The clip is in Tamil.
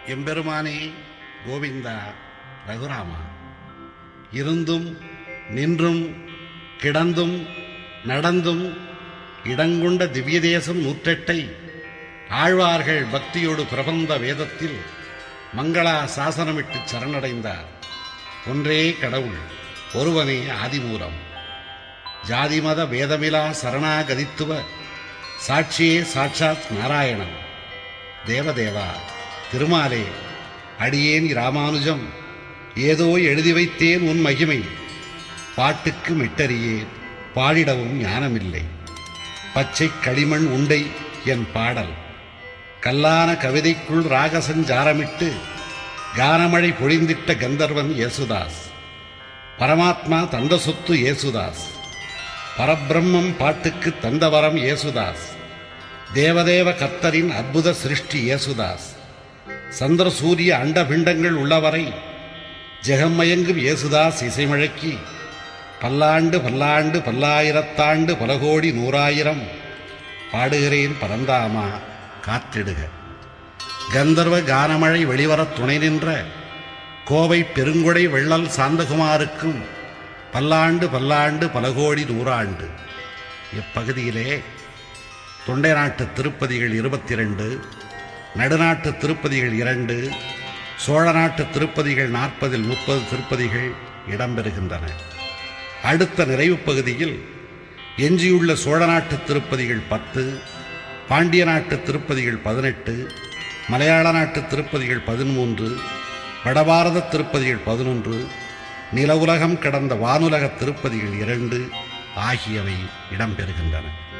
எம்பெருமானே கோவிந்தா ரகுராமா இருந்தும் நின்றும் கிடந்தும் நடந்தும் இடங்கொண்ட திவ்ய தேசம் நூற்றெட்டை ஆழ்வார்கள் பக்தியோடு பிரபந்த வேதத்தில் மங்களா சாசனமிட்டு சரணடைந்தார் ஒன்றே கடவுள் ஒருவனே ஆதிமூலம் ஜாதிமத வேதமிலா சரணாகதித்துவ சாட்சியே சாட்சாத் நாராயணன் தேவதேவா திருமாலே அடியேன் ராமானுஜம் ஏதோ எழுதி வைத்தேன் உன் மகிமை பாட்டுக்கு மெட்டறியேன் பாடிடவும் ஞானமில்லை பச்சை களிமண் உண்டை என் பாடல் கல்லான கவிதைக்குள் ராகசஞ்சாரமிட்டு கானமழை பொழிந்திட்ட கந்தர்வன் இயேசுதாஸ் பரமாத்மா தந்த சொத்து இயேசுதாஸ் பரபிரம்மம் பாட்டுக்கு தந்தவரம் இயேசுதாஸ் தேவதேவ கர்த்தரின் அற்புத சிருஷ்டி இயேசுதாஸ் சந்திர சூரிய அண்டபிண்டங்கள் உள்ளவரை ஜெகமயங்கும் இயேசுதாஸ் இசைமழக்கி பல்லாண்டு பல்லாண்டு பல்லாயிரத்தாண்டு பல கோடி நூறாயிரம் பாடுகிறேன் பரந்தாமா காத்திடுக கந்தர்வ கானமழை வெளிவரத் துணை நின்ற கோவை பெருங்கொடை வெள்ளல் சாந்தகுமாருக்கும் பல்லாண்டு பல்லாண்டு பல கோடி நூறாண்டு இப்பகுதியிலே தொண்டை நாட்டு திருப்பதிகள் இருபத்தி ரெண்டு நடுநாட்டு திருப்பதிகள் இரண்டு சோழ நாட்டு திருப்பதிகள் நாற்பதில் முப்பது திருப்பதிகள் இடம்பெறுகின்றன அடுத்த நிறைவு பகுதியில் எஞ்சியுள்ள சோழ நாட்டு திருப்பதிகள் பத்து பாண்டிய நாட்டு திருப்பதிகள் பதினெட்டு மலையாள நாட்டு திருப்பதிகள் பதிமூன்று வடபாரத திருப்பதிகள் பதினொன்று நில உலகம் கடந்த வானுலக திருப்பதிகள் இரண்டு ஆகியவை இடம்பெறுகின்றன